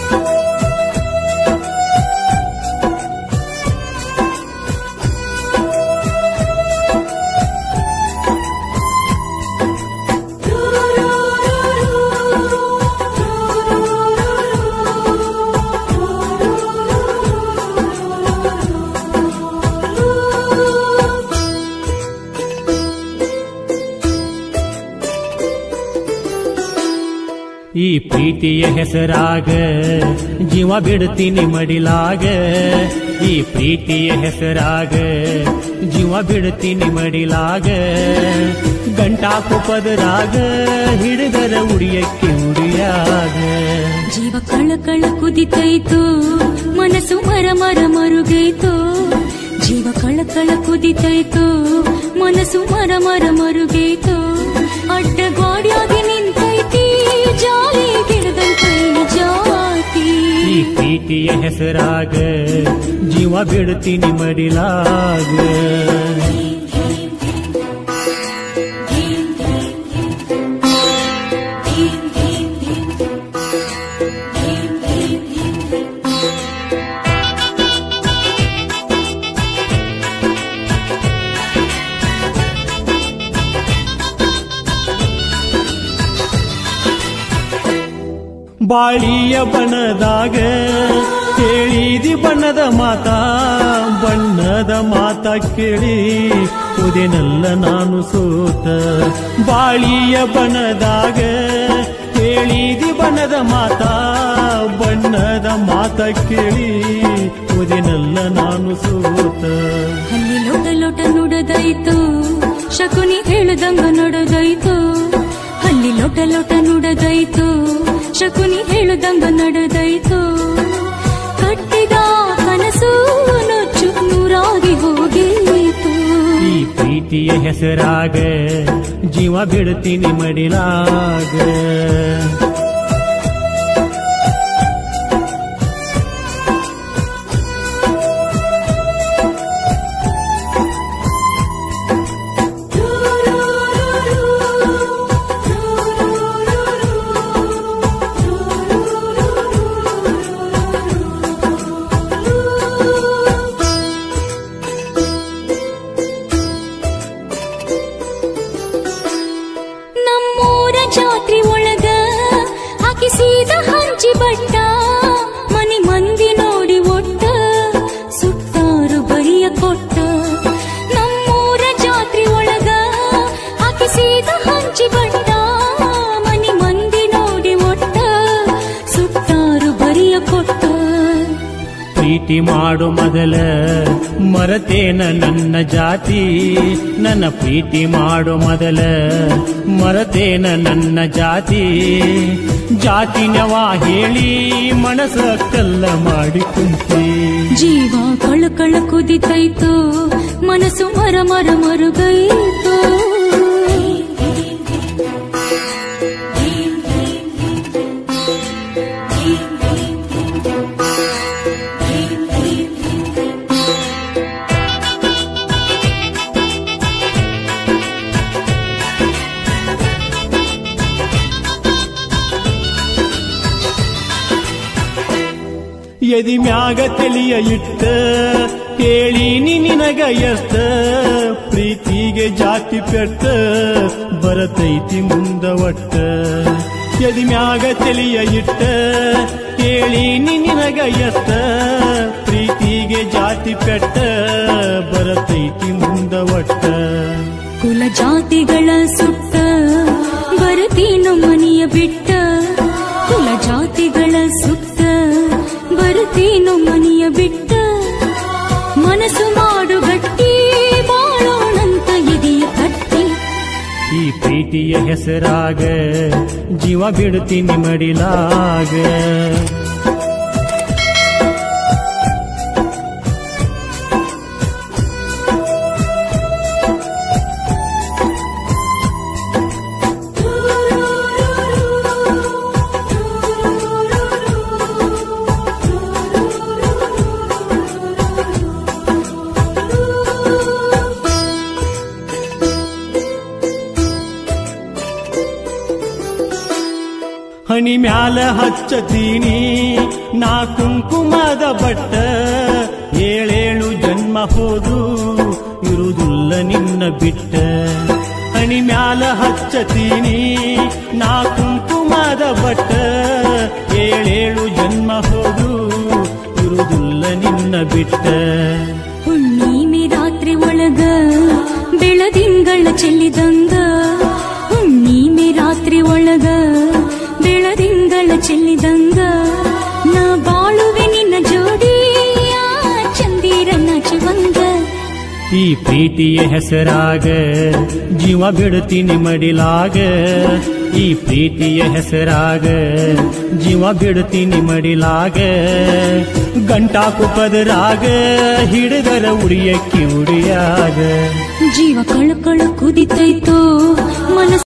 ಈ ಪ್ರೀತಿಯ ಹೆಸರಾಗ ಜೀವ ಬಿಡ್ತೀನಿ ಮಡಿಲಾಗ ಈ ಪ್ರೀತಿಯ ಹೆಸರಾಗ ಜೀವ ಬಿಡ್ತೀನಿ ಮಡಿಲಾಗ ಗಂಟಾಕು ಪದರಾಗ ಹಿಡಿದರ ಉಡಿಯಕ್ಕೆ ಉಡಿಯಾಗ ಜೀವ ಕಳ ಕಳ ಕುದಿತೈತು ಮನಸ್ಸು ಮರ ಮರ ಮರುಗೈತು ಜೀವ ಕಳ ಕಳ ಕುದಿತೈತು ಮನಸ್ಸು ಮರ ಮರ ಮರುಗೈತು ಅಡ್ಡ ಗಾಡಿಯಾಗಿ ನಿಂತೈತಿ ಜಾಲಿ ಗಿಡದಂತೈ ಜಾತಿ ಈ ಪ್ರೀತಿಯ ಹೆಸರಾಗ ಜೀವ ಬಿಡ್ತೀನಿ ಮಡಿಲಾಗ ಬಾಳಿಯ ಬಣ್ಣದಾಗ ಕೇಳಿದಿ ಬಣ್ಣದ ಮಾತ ಬಣ್ಣದ ಮಾತ ಕೇಳಿ ಉದೆನಲ್ಲ ನಾನು ಸೋತ ಬಾಳಿಯ ಬಣ್ಣದಾಗ ಕೇಳಿದಿ ಬಣ್ಣದ ಮಾತ ಬಣ್ಣದ ಮಾತ ಕೇಳಿ ಉದೆನಲ್ಲ ನಾನು ಸೋತ ಅಲ್ಲಿ ಲೋಟ ಲೋಟ ನುಡದೈತು ಶಕುನಿ ಹೇಳದಂಗ ನಡೆದೈತು ಅಲ್ಲಿ ಲೋಟ ಲೋಟ ನುಡದೈತು ಶಕುನಿ ಹೇಳದಂಗ ನಡೆದೈತು ಕಟ್ಟಿದ ಕನಸು ನುಚ್ಚು ನೂರಾಗಿ ಹೋಗಿತ್ತು ಈ ಪ್ರೀತಿಯ ಹೆಸರಾಗ ಜೀವ ಬಿಡ್ತೀನಿ ಮಡಿಲಾಗ ನಮ್ಮೂರ ಜಾತ್ರೆ ಒಳಗ ಹಾಕಿಸಿದ ಹಂಚಿ ಬಟ್ಟ ಮನಿ ಮಂದಿ ನೋಡಿ ಒಟ್ಟ ಸುತ್ತಾರು ಬರಿಯ ಕೊಟ್ಟ ನಮ್ಮೂರ ಜಾತ್ರೆ ಒಳಗ ಹಾಕಿಸಿದ ಹಂಚಿ ಬಟ್ಟ ಮನಿ ಮಂದಿ ನೋಡಿ ಒಟ್ಟ ಸುತ್ತಾರು ಬರಿಯ ಕೊಟ್ಟ ಪ್ರೀತಿ ಮಾಡು ಮೊದಲ ಮರತೇನ ನನ್ನ ಜಾತಿ ನನ್ನ ಪ್ರೀತಿ ಮಾಡು ಮೊದಲ ಮರತೇನ ನನ್ನ ಜಾತಿ ಜಾತಿನವ ಹೇಳಿ ಮನಸ್ಸ ಕಲ್ಲ ಮಾಡಿ ಕುಂತಿ ಜೀವ ಕಳ ಕಳ ಕುದಿತೈತು ಮನಸ್ಸು ಮರ ಮರ ಮರುಗೈತು ಎದಿ ಮ್ಯಾಗ ತಿಳಿಯ ಇಟ್ಟ ಕೇಳೀನಿ ನಿನಗ ಎಷ್ಟ ಪ್ರೀತಿಗೆ ಜಾತಿ ಪೆಟ್ಟ ಬರತೈತಿ ಮುಂದ ಒಟ್ಟ ಎದಿ ಮ್ಯಾಗ ತಿಳಿಯ ಇಟ್ಟ ಕೇಳೀನಿ ನಿನಗ ಎಷ್ಟ ಪ್ರೀತಿಗೆ ಜಾತಿ ಪೆಟ್ಟ ಬರತೈತಿ ಮುಂದ ಒಟ್ಟ ಕುಲ ಜಾತಿಗಳ ಸುಟ್ಟ ಬರತೀನು ಮನೆಯ ಬಿಟ್ಟ ಕುಲ ಜಾತಿಗಳ ಸುಟ್ಟ ಬರತೀನು ಮನೆಯ ಬಿಟ್ಟ ಮನಸ್ಸು ಮಾಡು ಗಟ್ಟಿ ಬಾಳೋಣಂತ ಇದೆಯ ಕಟ್ಟಿ ಈ ಪ್ರೀತಿಯ ಹೆಸರಾಗ ಜೀವ ಬಿಡ್ತೀನಿ ಮಡಿಲಾಗ ಹಣಿ ಮ್ಯಾಗ ಮ್ಯಾಲ ಹಚ್ಚತೀನಿ ನಾ ಕುಂಕುಮದ ಬಟ್ಟ ಏಳೇಳು ಜನ್ಮ ಹೋದು ಇರುವುದಿಲ್ಲ ನಿನ್ನ ಬಿಟ್ಟ ಹಣಿ ಮ್ಯಾಲ ಹಚ್ಚತೀನಿ ನಾ ಕುಂಕುಮದ ಬಟ್ಟ ಏಳೇಳು ಜನ್ಮ ಹೋದು ಇರುವುದಿಲ್ಲ ನಿನ್ನ ಬಿಟ್ಟ ಹುಣ್ಣಿಮೆ ರಾತ್ರಿ ಒಳಗ ಬೆಳದಿಂಗಳ ಚೆಲ್ಲಿದಂಗ ಹುಣ್ಣಿಮೆ ರಾತ್ರಿ ಒಳಗ ಬೆಳದಿಂಗಳ ಚೆಲ್ಲಿದಂಗ ನಾ ಬಾಳುವೆ ನಿನ್ನ ಜೋಡಿಯ ಚಂದಿರನ ಚಿವಂಗ ಈ ಪ್ರೀತಿಯ ಹೆಸರಾಗ ಜೀವ ಬಿಡುತ್ತೀನಿ ಮಡಿಲಾಗ ಈ ಪ್ರೀತಿಯ ಹೆಸರಾಗ ಜೀವ ಬಿಡುತ್ತೀನಿ ಮಡಿಲಾಗ ಗಂಟಾಕು ಪದರಾಗ ಹಿಡಿದರ ಉಡಿಯಕ್ಕಿ ಉಡಿಯಾಗ ಜೀವ ಕಳಕಳ ಕುದಿತೈತೋ ಮನಸ್ಸು